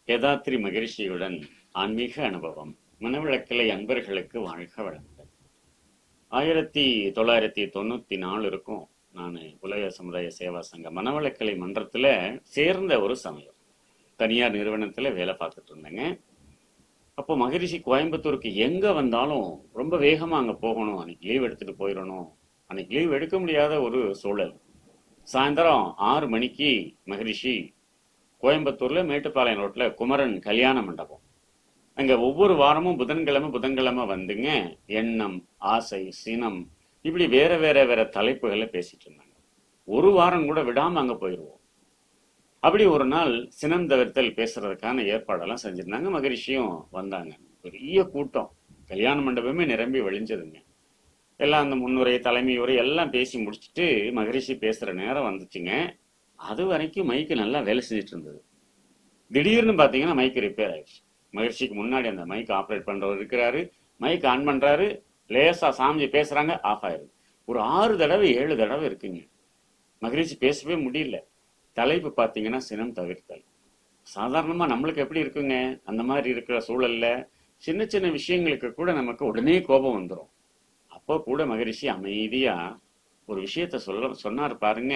வேதாத்ரி மகிழ்ச்சியுடன் ஆன்மீக அனுபவம் மனவிளக்கிளை அன்பர்களுக்கு வாழ்க வளமுடன் ஆயிரத்தி தொள்ளாயிரத்தி தொண்ணூத்தி நாலு இருக்கும் நான் உலக சமுதாய சேவா சங்க மனவளக்கலை மன்றத்துல சேர்ந்த ஒரு சமயம் தனியார் நிறுவனத்துல வேலை பார்த்துட்டு இருந்தேங்க அப்போ மகரிஷி கோயம்புத்தூருக்கு எங்க வந்தாலும் ரொம்ப வேகமா அங்க போகணும் அன்னைக்கு லீவ் எடுத்துட்டு போயிடணும் அன்னைக்கு லீவ் எடுக்க முடியாத ஒரு சூழல் சாயந்தரம் ஆறு மணிக்கு மகரிஷி கோயம்புத்தூர்ல மேட்டுப்பாளையம் ரோட்ல குமரன் கல்யாண மண்டபம் அங்க ஒவ்வொரு வாரமும் புதன்கிழமை புதன்கிழமை வந்துங்க எண்ணம் ஆசை சினம் இப்படி வேற வேற வேற தலைப்புகளை பேசிட்டு இருந்தாங்க ஒரு வாரம் கூட விடாம அங்க போயிடுவோம் அப்படி ஒரு நாள் சினம் தவிர்த்தல் பேசுறதுக்கான ஏற்பாடெல்லாம் செஞ்சிருந்தாங்க மகரிஷியும் வந்தாங்க பெரிய கூட்டம் கல்யாண மண்டபமே நிரம்பி வழிஞ்சதுங்க எல்லாம் அந்த முன்னுரை தலைமை உரை எல்லாம் பேசி முடிச்சுட்டு மகரிஷி பேசுற நேரம் வந்துச்சுங்க அது வரைக்கும் மைக்கு நல்லா வேலை செஞ்சுட்டு இருந்தது திடீர்னு பாத்தீங்கன்னா மைக் ரிப்பேர் ஆயிடுச்சு மகிழ்ச்சிக்கு முன்னாடி அந்த மைக் ஆப்ரேட் பண்றவர் இருக்கிறாரு மைக் ஆன் பண்றாரு லேசா சாமிஜி பேசுறாங்க ஆஃப் ஆயிருது ஒரு ஆறு தடவை ஏழு தடவை இருக்குங்க மகிழ்ச்சி பேசவே முடியல தலைப்பு பாத்தீங்கன்னா சினம் தவிர்த்தல் சாதாரணமா நம்மளுக்கு எப்படி இருக்குங்க அந்த மாதிரி இருக்கிற சூழல்ல சின்ன சின்ன விஷயங்களுக்கு கூட நமக்கு உடனே கோபம் வந்துடும் அப்போ கூட மகரிஷி அமைதியா ஒரு விஷயத்த சொல்ல சொன்னார் பாருங்க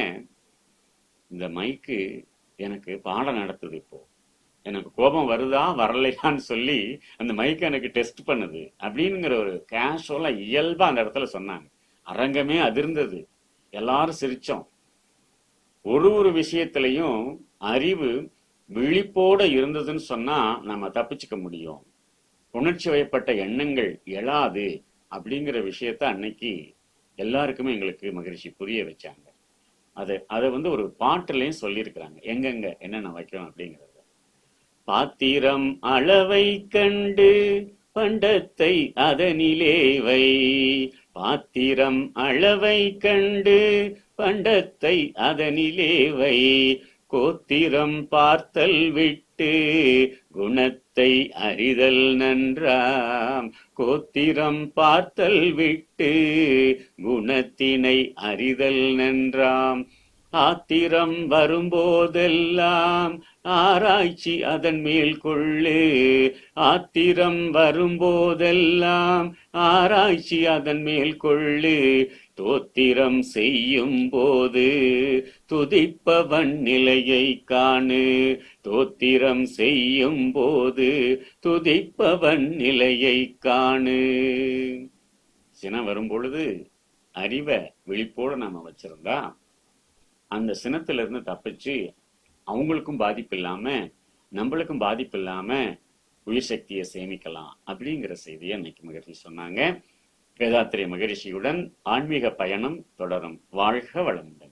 இந்த மைக்கு எனக்கு பாடம் நடத்துது இப்போ எனக்கு கோபம் வருதா வரலையான்னு சொல்லி அந்த மைக் எனக்கு டெஸ்ட் பண்ணுது அப்படிங்கிற ஒரு கேஷுவலா இயல்பா அந்த இடத்துல சொன்னாங்க அரங்கமே அதிர்ந்தது எல்லாரும் சிரிச்சோம் ஒரு ஒரு விஷயத்திலையும் அறிவு விழிப்போட இருந்ததுன்னு சொன்னா நம்ம தப்பிச்சுக்க முடியும் உணர்ச்சி வயப்பட்ட எண்ணங்கள் எழாது அப்படிங்கிற விஷயத்த அன்னைக்கு எல்லாருக்குமே எங்களுக்கு மகிழ்ச்சி புரிய வச்சாங்க அது அதை வந்து ஒரு பாட்டுலயும் சொல்லியிருக்கிறாங்க எங்கெங்க என்னென்ன வைக்கிறோம் அப்படிங்கறத பாத்திரம் அளவை கண்டு பண்டத்தை அதனிலே வை பாத்திரம் அளவை கண்டு பண்டத்தை அதனிலே வை கோத்திரம் பார்த்தல் விட்டு குணத்தை அறிதல் நன்றாம் கோத்திரம் பார்த்தல் விட்டு குணத்தினை அறிதல் நன்றாம் ஆத்திரம் வரும்போதெல்லாம் ஆராய்ச்சி அதன் மேல் கொள்ளு ஆத்திரம் வரும்போதெல்லாம் ஆராய்ச்சி அதன் மேல் கொள்ளு தோத்திரம் செய்யும் போது துதிப்பவன் நிலையை காணு தோத்திரம் செய்யும் போது துதிப்பவன் நிலையை காணு சினம் வரும் பொழுது அறிவை விழிப்போட நாம வச்சிருந்தா அந்த சினத்துல இருந்து தப்பிச்சு அவங்களுக்கும் பாதிப்பு இல்லாம நம்மளுக்கும் பாதிப்பு இல்லாம உயிர் சக்தியை சேமிக்கலாம் அப்படிங்கிற செய்தியை இன்னைக்கு மகிழ்ச்சி சொன்னாங்க வேதாத்திரி மகரிஷியுடன் ஆன்மீக பயணம் தொடரும் வாழ்க வளமுடன்